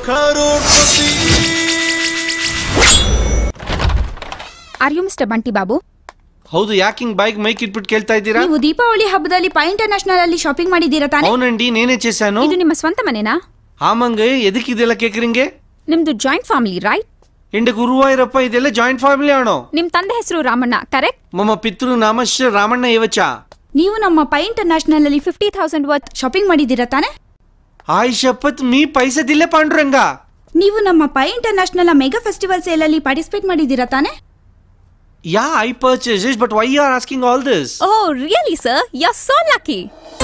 crorepati are you mister Bunty Babu ಹೌದು ಯಾಕೆ ಹಿಂಗ್ ಬೈಕ್ ಮೈಕ್ ಇಟ್ಬಿಟ್ಟು ಕೇಳ್ತಾ ಇದ್ದೀರಾ ನೀವು ದೀಪಾವಳಿ ಹಬ್ಬದಲ್ಲಿ ಪೈ ಇಂಟರ್ನ್ಯಾಷನಲ್ ಅಲ್ಲಿ ಶಾಪಿಂಗ್ ಮಾಡಿದ್ದೀರಾ ತಾನೇ అవునండి నేనే చేశాను ಇದು ನಿಮ್ಮ ಸ್ವಂತ ಮನೆನಾ ஆமாங்க எதுக்கு இதெல்லாம் கேக்குறீங்க ನಿಮ್ದು ಜಾಯಿಂಟ್ ಫ್ಯಾಮಿಲಿ ರೈಟ್ எന്റെ குருவாயிரப்ப இதெல்லாம் ಜಾಯಿಂಟ್ ಫ್ಯಾಮಿಲಿ ಆಣೋ ನಿಮ್ ತಂದೆ ಹೆಸರು ರಾಮಣ್ಣ ಕರೆಕ್ಟ್ ಮಮ್ಮ ಪಿತೃ ನಾಮಶ್ರ ರಾಮಣ್ಣ ಏವಚ ನೀವು ನಮ್ಮ ಪೈ ಇಂಟರ್ನ್ಯಾಷನಲ್ ಅಲ್ಲಿ ಫಿಫ್ಟಿ ಥೌಸಂಡ್ ವರ್ತ್ ಶಾಪಿಂಗ್ ಮಾಡಿದ್ದೀರಾ ತಾನೇ ಆಯ್ಷಪ್ಪತ್ ಮೀ ಪೈಸದಿಲ್ಲ ಪಾಂಡುರಂಗ ನೀವು ನಮ್ಮ Pai international mega festival sale ಅಲ್ಲಿ ಪಾರ್ಟಿಸಿಪೇಟ್ ಮಾಡಿದ್ದೀರಾ ತಾನೇ yeah I purchase but why are asking all this oh really sir you are so lucky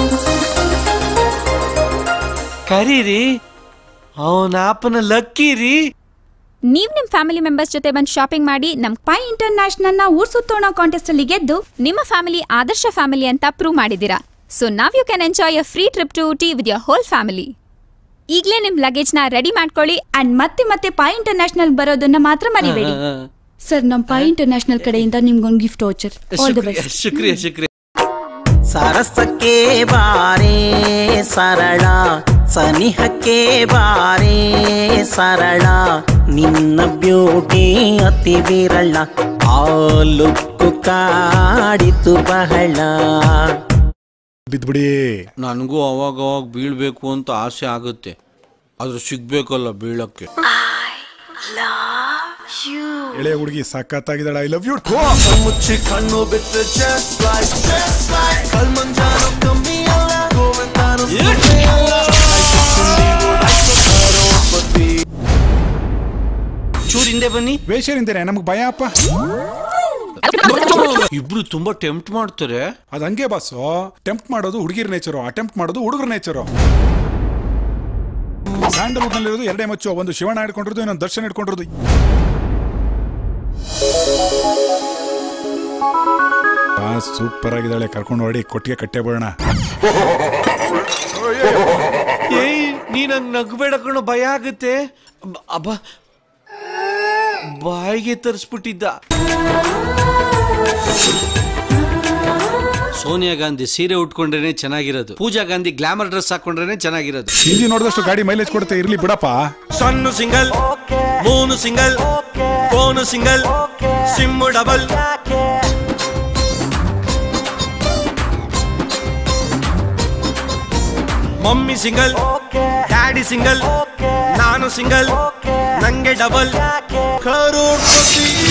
ಕರೀರಿ ಅವನ ಅಪ್ಪನ ಲಕ್ಕಿ ರೀ ನೀವ್ ನಿಮ್ ಫ್ಯಾಮಿಲಿ ಮೆಂಬರ್ಸ್ ಜೊತೆ ಬಂದು ಶಾಪಿಂಗ್ ಮಾಡಿ ನಮ್ ಪೈ ಇಂಟರ್ನ್ಯಾಷನಲ್ ನ ಊರ್ ಸುತ್ತೋಣ ಕಾಂಟೆಸ್ಟ್ ಅಲ್ಲಿ ಗೆದ್ದು ನಿಮ್ಮ ಫ್ಯಾಮಿಲಿ ಆದರ್ಶ ಫ್ಯಾಮಿಲಿ ಅಂತ ಪ್ರೂವ್ ಮಾಡಿದ್ದೀರಾ ಸೊ ನಾವ್ you can enjoy a free trip to Ooty with your whole family ಈಗಲೇ ನಿಮ್ ಲಗೇಜ್ ನ ರೆಡಿ ಮಾಡ್ಕೊಳ್ಳಿ ಅಂಡ್ ಮತ್ತೆ ಮತ್ತೆ ಪೈ ಇಂಟರ್ನ್ಯಾಷನಲ್ ಬರೋದನ್ನ ಮಾತ್ರ ಮರಿಬೇಡಿ ಸರ್ ನಮ್ ಪೈ ಇಂಟರ್ನ್ಯಾಷನಲ್ ಕಡೆಯಿಂದ ನಿಮ್ಗೊಂದು ಗಿಫ್ಟ್ ವೋಚರ್ ಆಲ್ ದ ಶುಕ್ರಿಯ ಬೆಸ್ಟ್ ಶುಕ್ರಿಯ ಶುಕ್ರಿಯ ಸರಸಕ್ಕೆ ಬಾರೇ ಸರಳ ಸನಿಹಕ್ಕೆ ಬಾರೇ ಸರಳ ನಿನ್ನ ಬ್ಯೂಟಿ ಅತಿ ವಿರಳ ಆ ಲುಕ್ಕು ಕಾಡಿತು ಬಹಳ ಬಿದ್ಬಿಡಿ ನನಗೂ ಅವಾಗ ಅವಾಗ ಬೀಳ್ಬೇಕು ಅಂತ ಆಸೆ ಆಗುತ್ತೆ ಆದ್ರೆ ಸಿಗ್ಬೇಕಲ್ಲ ಬೀಳಕ್ಕೆ ಎಳೆ ಹುಡುಗಿ ಸಖತ್ತಾಗಿದ್ದಾಳೆ ಐ ಲವ್ ಯು ಮುಚ್ಚಿ ಕಣ್ಣು ಬಿಟ್ಟು just like just like ಕಲ್ಮಂಜಾರೋ ಕಮ್ಮಿ ಅಲ್ಲ ಗೋವಿಂದನು ಸುಮ್ಮನೆ ಅಲ್ಲ ಚೂರ್ ಹಿಂದೆ ಬನ್ನಿ ವೇಷರಿಂದೇನೆ ನಮ್ಗೆ ಭಯ ಅಪ್ಪ ಇಬ್ರು ತುಂಬಾ ಟೆಂಪ್ಟ್ ಮಾಡ್ತಾರೆ ಅದ್ ಹಂಗೆ ಬಾಸು ಟೆಂಪ್ಟ್ ಮಾಡೋದು ಹುಡುಗಿರ್ ನೇಚರು ಅಟೆಂಪ್ಟ್ ಮಾಡೋದು ಹುಡುಗರ ನೇಚರು ಸ್ಯಾಂಡಲ್ವುಡ್ ನಲ್ಲಿರೋದು ಎರಡೇ ಮಚ್ಚು ಒಂದು ಶಿವಣ್ಣ ಹಿಡ್ಕೊಂಡಿರೋದು ಇನ್ನೊಂದು ದರ್ಶನ್ ಹಿಡ್ಕೊಂಡಿರೋದು ಸೂಪರ್ ಆಗಿದ್ದಾಳೆ ಕರ್ಕೊಂಡು ಹೊಡಿ ಕೊಟ್ಟಿಗೆ ಕಟ್ಟೆ ಬಿಡೋಣ ಏಯ್ ನೀನ್ ಹಂಗ್ ನಗ್ಬೇಡ ಕಣೋ ಭಯ ಆಗುತ್ತೆ ಅಬ್ಬ- ಅಬ್ಬ ಬಾಯಿಗೆ ತರಿಸ್ಬಿಟ್ಟಿದ್ದ ಸೋನಿಯಾ ಗಾಂಧಿ ಸೀರೆ ಉಟ್ಕೊಂಡ್ರೇನೆ ಚೆನ್ನಾಗಿರೋದು ಪೂಜಾ ಗಾಂಧಿ ಗ್ಲಾಮರ್ ಡ್ರೆಸ್ ಹಾಕೊಂಡ್ರೇನೆ ಚೆನ್ನಾಗಿರೋದು ಹಿಂದಿ ನೋಡಿದಷ್ಟು ಗಾಡಿ ಮೈಲೇಜ್ ಕೊಡುತ್ತೆ ಇರ್ಲಿ ಬಿಡಪ್ಪ ಸಣ್ಣ single moon single phone single sim double mummy single daddy single ನಾನು ಸಿಂಗಲ್ ನಂಗೆ ಡಬಲ್ ಕರೋಡ್ಪತಿ